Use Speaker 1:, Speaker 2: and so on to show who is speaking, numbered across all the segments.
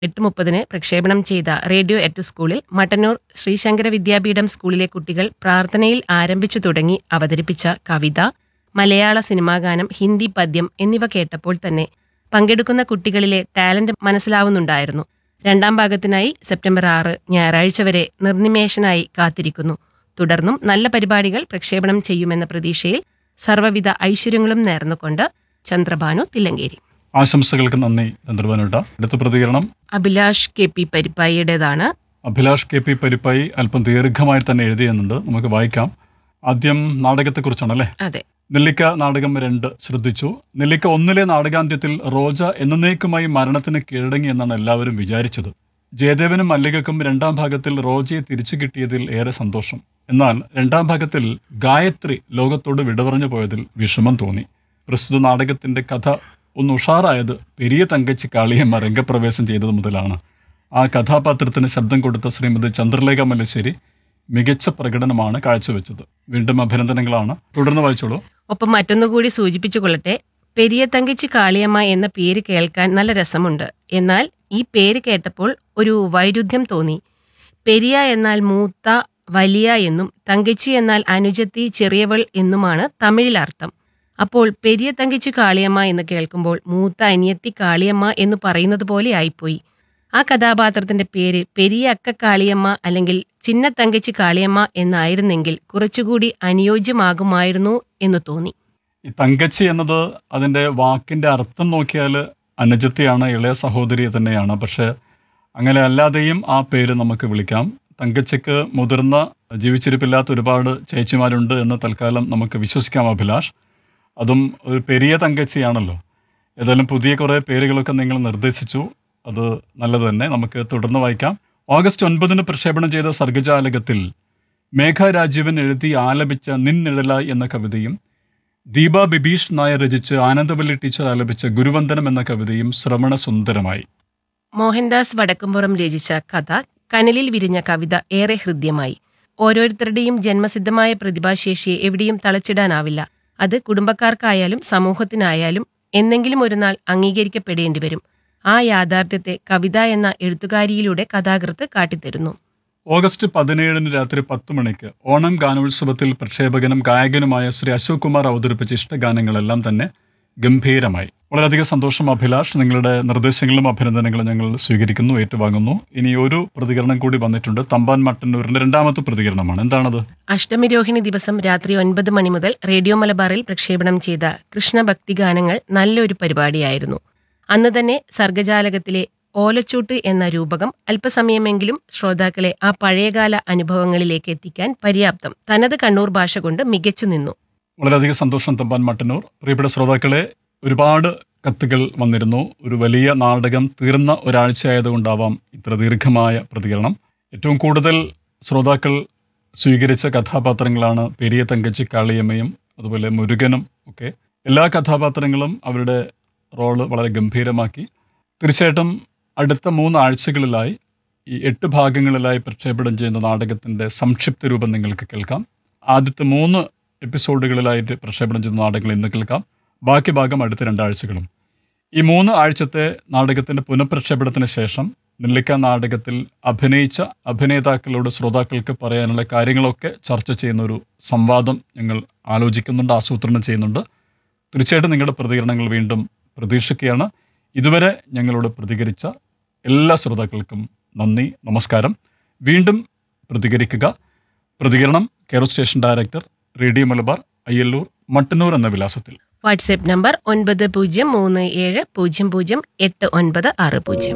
Speaker 1: എട്ട് മുപ്പതിന് പ്രക്ഷേപണം ചെയ്ത റേഡിയോ എറ്റ് സ്കൂളിൽ മട്ടന്നൂർ ശ്രീശങ്കര വിദ്യാപീഠം സ്കൂളിലെ കുട്ടികൾ പ്രാർത്ഥനയിൽ ആരംഭിച്ചു തുടങ്ങി അവതരിപ്പിച്ച കവിത മലയാള സിനിമാഗാനം ഹിന്ദി പദ്യം എന്നിവ കേട്ടപ്പോൾ തന്നെ പങ്കെടുക്കുന്ന കുട്ടികളിലെ ടാലന്റ് മനസ്സിലാവുന്നുണ്ടായിരുന്നു രണ്ടാം ഭാഗത്തിനായി സെപ്റ്റംബർ ആറ് ഞായറാഴ്ച വരെ നിർനിമേഷനായി കാത്തിരിക്കുന്നു തുടർന്നും നല്ല പരിപാടികൾ പ്രക്ഷേപണം ചെയ്യുമെന്ന പ്രതീക്ഷയിൽ സർവ്വവിധ ഐശ്വര്യങ്ങളും നേർന്നുകൊണ്ട് ചന്ദ്രഭാനു തില്ലങ്കേരി
Speaker 2: ആശംസകൾക്ക് നന്ദി ചന്ദ്രബാനുട്ട അടുത്ത പ്രതികരണം
Speaker 1: അഭിലാഷ് കെ പി പരിപ്പായിയുടേതാണ്
Speaker 2: അഭിലാഷ് കെ പി പരിപ്പായി അല്പം ദീർഘമായി തന്നെ എഴുതിയെന്നുണ്ട് നമുക്ക് വായിക്കാം ആദ്യം നാടകത്തെക്കുറിച്ചാണല്ലേ
Speaker 1: അതെ
Speaker 2: നെല്ലിക്ക നാടകം രണ്ട് ശ്രദ്ധിച്ചു നെല്ലിക്ക ഒന്നിലെ നാടകാന്ത്യത്തിൽ റോജ എന്നേക്കുമായി മരണത്തിന് കീഴടങ്ങി എന്നാണ് എല്ലാവരും വിചാരിച്ചത് ജയദേവനും മല്ലികക്കും രണ്ടാം ഭാഗത്തിൽ റോജയെ തിരിച്ചു കിട്ടിയതിൽ ഏറെ സന്തോഷം എന്നാൽ രണ്ടാം ഭാഗത്തിൽ ഗായത്രി ലോകത്തോട് വിട പറഞ്ഞു പോയതിൽ വിഷമം തോന്നി പ്രസ്തുത നാടകത്തിന്റെ കഥ ഒന്ന് ഉഷാറായത് പെരിയ തങ്കച്ചി കാളിയമ്മ രംഗപ്രവേശം ചെയ്തത് മുതലാണ് ആ കഥാപാത്രത്തിന് ശബ്ദം കൊടുത്ത ശ്രീമതി ചന്ദ്രലേഖ മല്ലശ്ശേരി മികച്ച പ്രകടനമാണ് കാഴ്ചവെച്ചത് വീണ്ടും അഭിനന്ദനങ്ങളാണ് തുടർന്ന് വായിച്ചോളൂ
Speaker 1: ഒപ്പം മറ്റൊന്നുകൂടി സൂചിപ്പിച്ചു കൊള്ളട്ടെ പെരിയ തങ്കച്ചി കാളിയമ്മ എന്ന പേര് കേൾക്കാൻ നല്ല രസമുണ്ട് എന്നാൽ ഈ പേര് കേട്ടപ്പോൾ ഒരു വൈരുദ്ധ്യം തോന്നി പെരിയ എന്നാൽ മൂത്ത വലിയ എന്നും തങ്കച്ചി എന്നാൽ അനുജത്തി ചെറിയവൾ എന്നുമാണ് തമിഴിൽ അർത്ഥം അപ്പോൾ പെരിയ തങ്കച്ചി കാളിയമ്മ എന്ന് കേൾക്കുമ്പോൾ മൂത്ത അനിയത്തി കാളിയമ്മ എന്ന് പറയുന്നത് പോലെ ആയിപ്പോയി ആ കഥാപാത്രത്തിന്റെ പേര് പെരിയ അക്ക കാളിയമ്മ അല്ലെങ്കിൽ ചിന്ന തങ്കച്ചി കാളിയമ്മ എന്നായിരുന്നെങ്കിൽ കുറച്ചുകൂടി അനുയോജ്യമാകുമായിരുന്നു എന്ന് തോന്നി
Speaker 2: ഈ തങ്കച്ചി എന്നത് അതിൻ്റെ വാക്കിൻ്റെ അർത്ഥം നോക്കിയാൽ അനുജത്തിയാണ് ഇളയ സഹോദരി തന്നെയാണ് പക്ഷെ അങ്ങനെ അല്ലാതെയും ആ പേര് നമുക്ക് വിളിക്കാം തങ്കച്ചിക്ക് മുതിർന്ന ജീവിച്ചിരിപ്പില്ലാത്ത ഒരുപാട് ചേച്ചിമാരുണ്ട് എന്ന് തൽക്കാലം നമുക്ക് വിശ്വസിക്കാം അഭിലാഷ് അതും ഒരു പെരിയ തങ്കച്ചിയാണല്ലോ ഏതായാലും പുതിയ കുറേ പേരുകളൊക്കെ നിങ്ങൾ നിർദ്ദേശിച്ചു അത് നല്ലത് തന്നെ നമുക്ക് തുടർന്ന് വായിക്കാം ഓഗസ്റ്റ് ഒൻപതിന് പ്രക്ഷേപണം ചെയ്ത സർഗജാലകത്തിൽ മേഘ രാജീവൻ എഴുതി ആലപിച്ച നിന്നിഴലായി എന്ന കവിതയും ദീപ ബിബീഷ് നായർ രചിച്ച് ആനന്ദവല്ലി ടീച്ചർ ആലപിച്ച ഗുരുവന്ദനം എന്ന കവിതയും ശ്രവണസുന്ദരമായി
Speaker 1: മോഹൻദാസ് വടക്കുംപുറം രചിച്ച കഥ കനലിൽ വിരിഞ്ഞ കവിത ഏറെ ഹൃദ്യമായി ഓരോരുത്തരുടെയും ജന്മസിദ്ധമായ പ്രതിഭാശേഷിയെ എവിടെയും തളച്ചിടാനാവില്ല അത് കുടുംബക്കാർക്കായാലും സമൂഹത്തിനായാലും എന്നെങ്കിലും ഒരു നാൾ അംഗീകരിക്കപ്പെടേണ്ടി വരും ആ യാഥാർത്ഥ്യത്തെ കവിത എന്ന എഴുത്തുകാരിയിലൂടെ കഥാകൃത്ത് കാട്ടിത്തരുന്നു
Speaker 2: ഓഗസ്റ്റ് പതിനേഴിന് രാത്രി പത്ത് മണിക്ക് ഓണം ഗാനോത്സവത്തിൽ പ്രക്ഷേപകനും ഗായകനുമായ ശ്രീ അശോക് കുമാർ അവതരിപ്പിച്ച ഇഷ്ടഗാനങ്ങളെല്ലാം തന്നെ ഗംഭീരമായി വളരെയധികം സന്തോഷം അഭിലാഷ് നിങ്ങളുടെ നിർദ്ദേശങ്ങളും അഭിനന്ദനങ്ങളും ഞങ്ങൾ സ്വീകരിക്കുന്നു ഏറ്റുവാങ്ങുന്നു ഇനി ഒരു പ്രതികരണം കൂടി വന്നിട്ടുണ്ട് തമ്പാൻ മട്ടന്നൂരിന്റെ രണ്ടാമത്തെ പ്രതികരണമാണ് എന്താണത്
Speaker 1: അഷ്ടമിരോഹിണി ദിവസം രാത്രി ഒൻപത് മണി മുതൽ റേഡിയോ മലബാറിൽ പ്രക്ഷേപണം ചെയ്ത കൃഷ്ണഭക്തി ഗാനങ്ങൾ നല്ലൊരു പരിപാടിയായിരുന്നു അന്ന് തന്നെ സർഗജാലകത്തിലെ ഓലച്ചൂട്ട് എന്ന രൂപകം അല്പസമയമെങ്കിലും ശ്രോതാക്കളെ ആ പഴയകാല അനുഭവങ്ങളിലേക്ക് എത്തിക്കാൻ പര്യാപ്തം തനത് കണ്ണൂർ ഭാഷ കൊണ്ട് മികച്ചു നിന്നു
Speaker 2: വളരെയധികം സന്തോഷം തമ്പാൻ മട്ടന്നൂർ പ്രിയപ്പെട്ട ശ്രോതാക്കളെ ഒരുപാട് കത്തുകൾ വന്നിരുന്നു ഒരു വലിയ നാടകം തീർന്ന ഒരാഴ്ചയായതുകൊണ്ടാവാം ഇത്ര ദീർഘമായ പ്രതികരണം ഏറ്റവും കൂടുതൽ ശ്രോതാക്കൾ സ്വീകരിച്ച കഥാപാത്രങ്ങളാണ് പെരിയ തങ്കച്ചി കാളിയമ്മയും അതുപോലെ മുരുകനും ഒക്കെ എല്ലാ കഥാപാത്രങ്ങളും അവരുടെ റോള് വളരെ ഗംഭീരമാക്കി തീർച്ചയായിട്ടും അടുത്ത മൂന്ന് ആഴ്ചകളിലായി ഈ എട്ട് ഭാഗങ്ങളിലായി പ്രക്ഷേപണം ചെയ്യുന്ന നാടകത്തിൻ്റെ സംക്ഷിപ്ത രൂപം നിങ്ങൾക്ക് കേൾക്കാം ആദ്യത്തെ മൂന്ന് എപ്പിസോഡുകളിലായിട്ട് പ്രക്ഷേപണം ചെയ്യുന്ന നാടകങ്ങൾ ഇന്ന് കേൾക്കാം ബാക്കി ഭാഗം അടുത്ത രണ്ടാഴ്ചകളും ഈ മൂന്ന് ആഴ്ചത്തെ നാടകത്തിൻ്റെ പുനഃപ്രക്ഷേപണത്തിന് ശേഷം നെല്ലിക്ക നാടകത്തിൽ അഭിനയിച്ച അഭിനേതാക്കളോട് ശ്രോതാക്കൾക്ക് പറയാനുള്ള കാര്യങ്ങളൊക്കെ ചർച്ച ചെയ്യുന്ന ഒരു സംവാദം ഞങ്ങൾ ആലോചിക്കുന്നുണ്ട് ആസൂത്രണം ചെയ്യുന്നുണ്ട് തീർച്ചയായിട്ടും നിങ്ങളുടെ പ്രതികരണങ്ങൾ വീണ്ടും പ്രതീക്ഷിക്കുകയാണ് ഇതുവരെ ഞങ്ങളോട് പ്രതികരിച്ച എല്ലാ ശ്രോതാക്കൾക്കും നന്ദി നമസ്കാരം വീണ്ടും പ്രതികരിക്കുക പ്രതികരണം care station director radio Malabar Ayyallur Mattannur എന്ന വിലാസത്തിൽ
Speaker 1: വാട്സ്ആപ്പ് നമ്പർ ഒൻപത് പൂജ്യം മൂന്ന് ഏഴ് പൂജ്യം പൂജ്യം എട്ട് ഒൻപത് ആറ് പൂജ്യം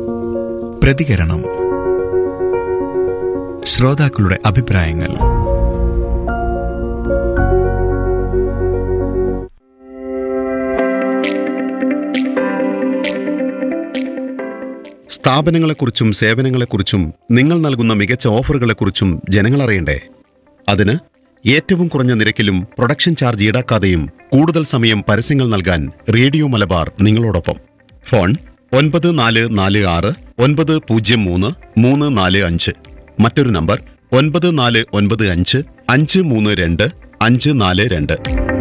Speaker 3: പ്രതികരണം ശ്രോതാക്കളുടെ അഭിപ്രായങ്ങൾ സ്ഥാപനങ്ങളെക്കുറിച്ചും സേവനങ്ങളെക്കുറിച്ചും നിങ്ങൾ നൽകുന്ന മികച്ച ഓഫറുകളെക്കുറിച്ചും ജനങ്ങൾ അറിയണ്ടേ അതിന് ഏറ്റവും കുറഞ്ഞ നിരക്കിലും പ്രൊഡക്ഷൻ ചാർജ് ഈടാക്കാതെയും കൂടുതൽ സമയം പരസ്യങ്ങൾ നൽകാൻ റേഡിയോ മലബാർ നിങ്ങളോടൊപ്പം ഫോൺ ഒൻപത് നാല് നാല് ആറ് ഒൻപത് പൂജ്യം മൂന്ന് മൂന്ന് നാല് അഞ്ച് മറ്റൊരു നമ്പർ ഒൻപത് നാല് ഒൻപത് അഞ്ച് അഞ്ച് മൂന്ന് രണ്ട് അഞ്ച് നാല് രണ്ട്